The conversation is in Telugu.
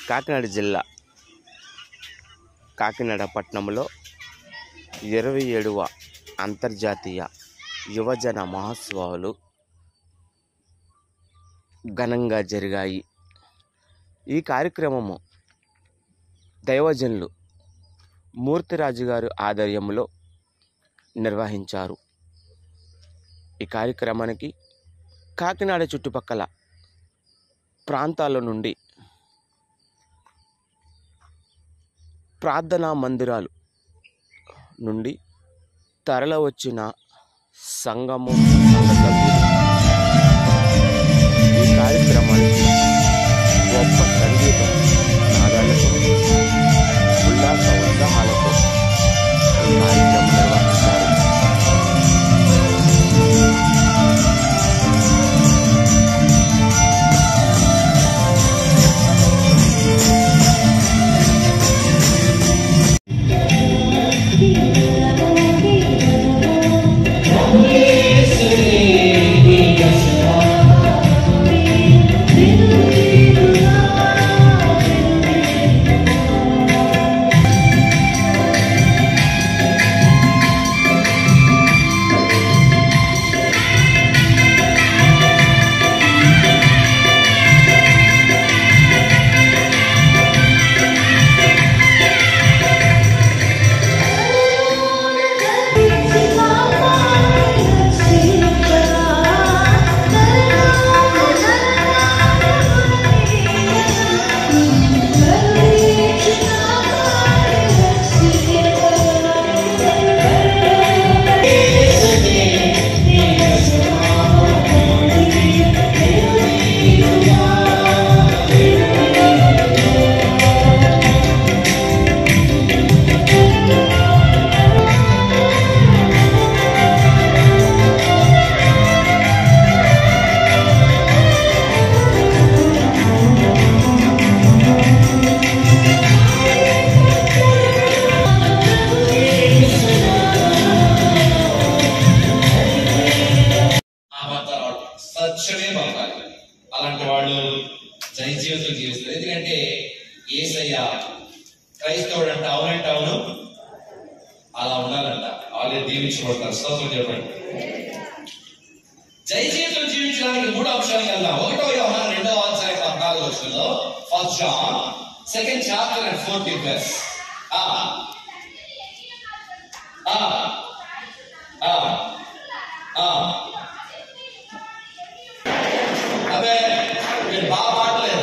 కాకినాడ జిల్లా కాకినాడ పట్టణంలో ఇరవై ఏడవ అంతర్జాతీయ యువజన మహోత్సవాలు ఘనంగా జరిగాయి ఈ కార్యక్రమము దైవజనులు మూర్తిరాజు గారు ఆధ్వర్యంలో నిర్వహించారు ఈ కార్యక్రమానికి కాకినాడ చుట్టుపక్కల ప్రాంతాల నుండి ప్రార్థనా మందిరాలు నుండి తరల వచ్చిన సంఘము సంఘ సభ్యులు ఈ కార్యక్రమానికి గొప్ప సంగీతం నాదాలతో ఉల్లాస ఉత్సాహాలతో ఈ కార్యక్రమం నిర్వహిస్తారు ఆ బంతాలు స్వచ్ఛమే బంతాలు అలాంటి వాళ్ళు జై జీవితం జీవిస్తారు ఎందుకంటే ఏసయ్య క్రైస్తవుడు అంటే అవునంటే అవును అలా ఉండాలంట వాళ్ళే దీవించబడతారు స్తోత్రం చెప్పండి జై జీవితం జీవించడానికి మూడు అంశాలు వెళ్దాం ఒకటో వ్యవహారం రెండో అధ్యాయం పద్నాలుగు వచ్చిందో first John second chapter and fourteen plus ఆ ఆ ఆ ఆ అదే మీరు బాగా పాడలేదు